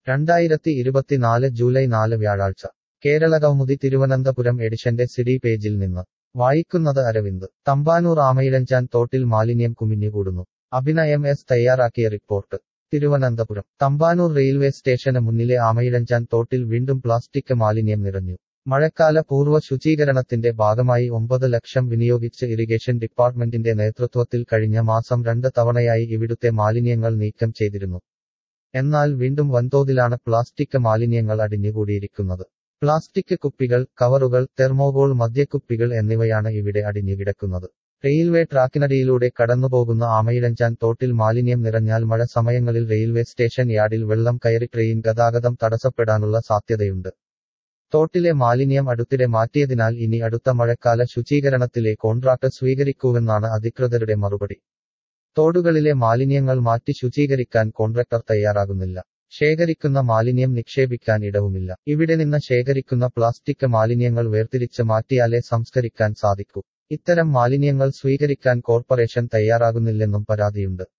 രണ്ടായിരത്തി ഇരുപത്തിനാല് ജൂലൈ നാല് വ്യാഴാഴ്ച കേരള കൗമുദി തിരുവനന്തപുരം എഡിഷന്റെ സിഡി പേജിൽ നിന്ന് വായിക്കുന്നത് അരവിന്ദ് തമ്പാനൂർ ആമയിഴഞ്ചാൻ തോട്ടിൽ മാലിന്യം കുമിഞ്ഞുകൂടുന്നു അഭിനയം എസ് തയ്യാറാക്കിയ റിപ്പോർട്ട് തിരുവനന്തപുരം തമ്പാനൂർ റെയിൽവേ സ്റ്റേഷന് മുന്നിലെ ആമയിഴഞ്ചാൻ തോട്ടിൽ വീണ്ടും പ്ലാസ്റ്റിക് മാലിന്യം നിറഞ്ഞു മഴക്കാല പൂർവ്വ ശുചീകരണത്തിന്റെ ഭാഗമായി ഒമ്പത് ലക്ഷം വിനിയോഗിച്ച് ഇറിഗേഷൻ ഡിപ്പാർട്ട്മെന്റിന്റെ നേതൃത്വത്തിൽ കഴിഞ്ഞ മാസം രണ്ട് തവണയായി ഇവിടുത്തെ മാലിന്യങ്ങൾ നീക്കം ചെയ്തിരുന്നു എന്നാൽ വീണ്ടും വൻതോതിലാണ് പ്ലാസ്റ്റിക് മാലിന്യങ്ങൾ അടിഞ്ഞുകൂടിയിരിക്കുന്നത് പ്ലാസ്റ്റിക് കുപ്പികൾ കവറുകൾ തെർമോകോൾ മദ്യക്കുപ്പികൾ എന്നിവയാണ് ഇവിടെ അടിഞ്ഞുകിടക്കുന്നത് റെയിൽവേ ട്രാക്കിനടിയിലൂടെ കടന്നുപോകുന്ന ആമയിഴഞ്ചാൻ തോട്ടിൽ മാലിന്യം നിറഞ്ഞാൽ മഴ സമയങ്ങളിൽ റെയിൽവേ സ്റ്റേഷൻ യാർഡിൽ വെള്ളം കയറി ട്രെയിൻ ഗതാഗതം തടസ്സപ്പെടാനുള്ള സാധ്യതയുണ്ട് തോട്ടിലെ മാലിന്യം അടുത്തിടെ മാറ്റിയതിനാൽ ഇനി അടുത്ത മഴക്കാല ശുചീകരണത്തിലെ കോൺട്രാക്ട് സ്വീകരിക്കൂവെന്നാണ് അധികൃതരുടെ മറുപടി തോടുകളിലെ മാലിന്യങ്ങൾ മാറ്റി ശുചീകരിക്കാൻ കോൺട്രാക്ടർ തയ്യാറാകുന്നില്ല ശേഖരിക്കുന്ന മാലിന്യം നിക്ഷേപിക്കാൻ ഇടവുമില്ല ഇവിടെ നിന്ന് ശേഖരിക്കുന്ന പ്ലാസ്റ്റിക് മാലിന്യങ്ങൾ വേർതിരിച്ച് മാറ്റിയാലേ സംസ്കരിക്കാൻ സാധിക്കൂ ഇത്തരം മാലിന്യങ്ങൾ സ്വീകരിക്കാൻ കോർപ്പറേഷൻ തയ്യാറാകുന്നില്ലെന്നും പരാതിയുണ്ട്